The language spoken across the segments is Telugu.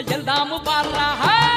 ఎల్దాము పార్రా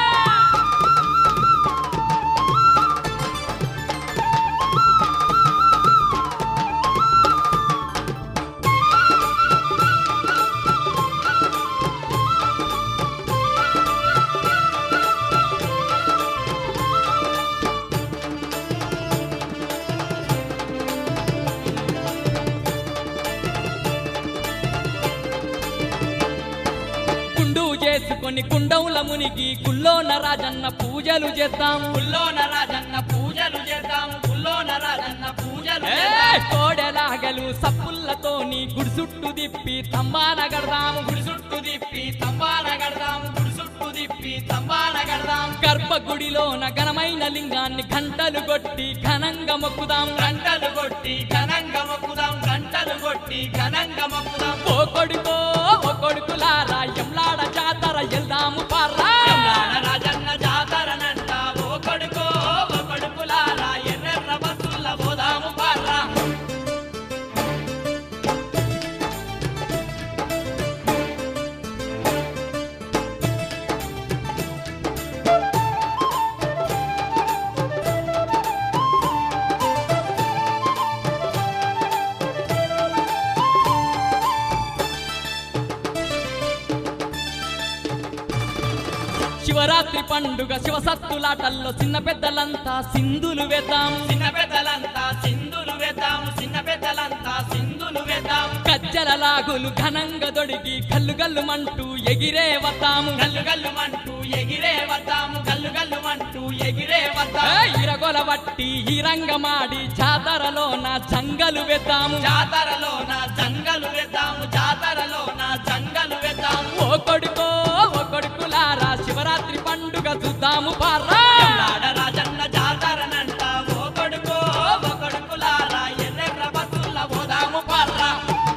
కుండు చేసుకొని కుండవుల మునిగి కుల్లోన రాజన్న పూజలు చేద్దాం గుల్లోన రాజన్న పూజలు చేద్దాం గుల్లోన రాజన్న పూజలు ఏ, చేద్దాం. కోడెలాగలు సప్పుల్లతోని గుడి చుట్టూ తిప్పి తంబాన గడదాము గుడి చుట్టూ తిప్పి తంబాన గడదాం గుడి చుట్టూ తిప్పి తంబాన గడదాం గర్భగుడిలోన ఘనమైన లింగాన్ని గంటలు కొట్టి ఘనంగా మొక్కుదాం గంటలు కొట్టి ఘనంగా మొక్కుదాం గంటలు కొట్టి ఘనంగా మొక్కుదాం ఓ కొడుకో ఓ కొడుకులారా ఎంలాడ జాతర ఎల్దాము పార్రా ఎమ్లాడ రాజన్న జాతరనంట ఓ కొడుకో ఓ కొడుకులారా ఎర్రెర్ర బస్సుల పోదాము పార్రా శివరాత్రి పండుగ శివసత్తులాటల్లో చిన్న పెద్దలంతా సింధులు వేద్దాం చిన్న పెద్దలంతా సింధులు వేద్దాం చిన్న పెద్దలంతా సింధులు వేద్దాం కజ్జల లాగులు ఘనంగా దొడిగి గల్లు గల్లు మంటూ ఎగిరే వద్దాము గల్లు గల్లు మంటూ ఎగిరే వద్దాము గల్లు గల్లు మంటూ ఎగిరే ఏ, వద్దాం ఇరగొల వట్టి ఈ రంగమాడి జాతరలోన జంగలు వేద్దాము జాతరలోన జంగలు వేద్దాము జాతరలోన జంగలు వేద్దాము ఓ కొడుకో ఓ కొడుకులారా శివరాత్రి పండుగ చూద్దాము పార్రా ఎమ్లాడ రాజన్న జాతరనంట ఓ కొడుకో ఓ కొడుకులారా ఎర్రెర్ర బస్సుల పోదాము పార్రా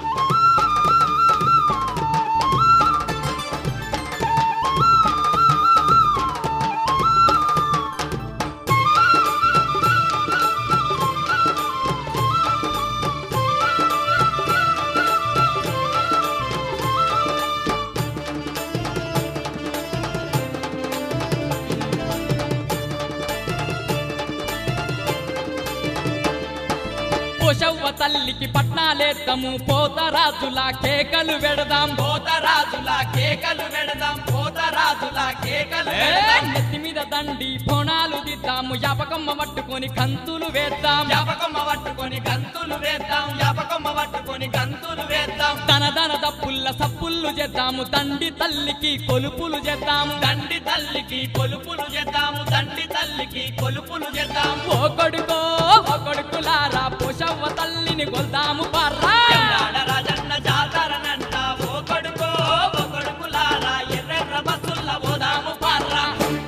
పోషవ్వ తల్లికి పట్నాలేద్దాము పోతరాజుల కేకలు వెడదాం పోతరాజుల కేకలు వెడదాం పోతరాజుల కేకలు ఏ, వెడదాం నెత్తి మీద దండి పోనాలు దిద్దాము యాపకమ్మ పట్టుకొని కంతులు వేద్దాం యాపకమ్మ పట్టుకొని గంతులు వేద్దాం యాపకమ్మ పట్టుకొని గంతులు వేద్దాం తన దన దప్పుల్ల సప్పుళ్ళు చేద్దాము తండ్రి తల్లికి కొలుపులు చేద్దాము దండి తల్లికి కొలుపులు చేద్దాము దండి తల్లికి కొలుపులు చేద్దాం ఓ కొడుకో ఓ కొడుకులారా పోషవ్వ తల్లిని గొల్దాము పార్రా ఎల్లాడ రాజన్న జాతరనంట ఓ కొడుకో ఓ కొడుకులారా ఎర్రెర్ర బస్సుల పోదాము పార్రా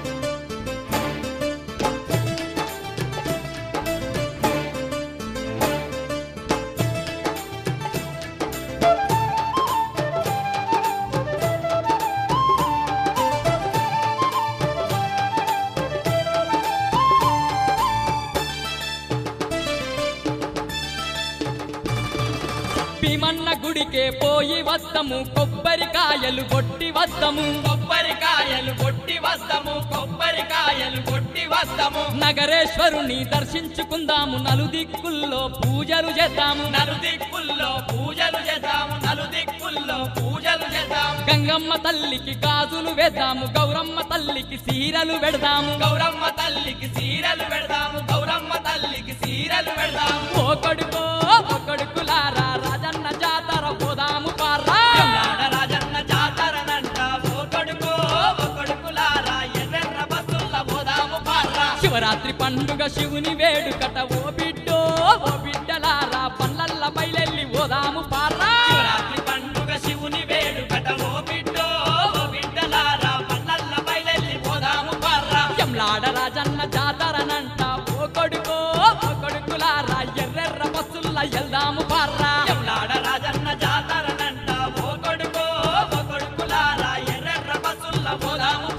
భీమన్న గుడికే పోయి వద్దము కొబ్బరికాయలు కొట్టి వద్దము కొబ్బరికాయలు కొట్టి వస్తాము కొబ్బరికాయలు కొట్టి వస్తాము నగరేశ్వరుని దర్శించుకుందాము నలుదిక్కుల్లో పూజలు చేద్దాము నలుదిక్కుల్లో పూజలు చేద్దాము నలుదిక్కుల్లో పూజలు చేద్దాము గంగమ్మ తల్లికి గాజులు వేద్దాము గౌరమ్మ తల్లికి సీరలు పెడదాము గౌరమ్మ తల్లికి సీరలు పెడదాము గౌరమ్మ తల్లికి సీరలు పెడదాము ఓ కొడుకో ఓ కొడుకులారా రాజన్న జాతర పోదాము పార్రా ఎల్లాడ రాజన్న జాతరనంట ఓ కొడుకో ఓ కొడుకులారా ఎర్రెర్ర బస్సుల పోదాము పార్రా శివరాత్రి పండుగ శివుని వేడుకట ఓ బిడ్డో ఓ బిడ్డలారా పల్లల్ల బయలెల్లి పోదాము పార్రా శివరాత్రి పండుగ శివుని వేడుకట ఓ బిడ్డో ఓ బిడ్డలారా పల్లల్ల బయలెల్లి పోదాము పార్రా ఎంలాడ రాజన్న జాతరనంట ఓ కొడుకో ఓ కొడుకులారా ఎర్రెర్ర బస్సుల్ల ఎల్దాము పార్రా ఎల్లాడ రాజన్న జాతరనంట ఓ కొడుకో ఓ కొడుకులారా ఎర్రెర్ర బస్సుల పోదాము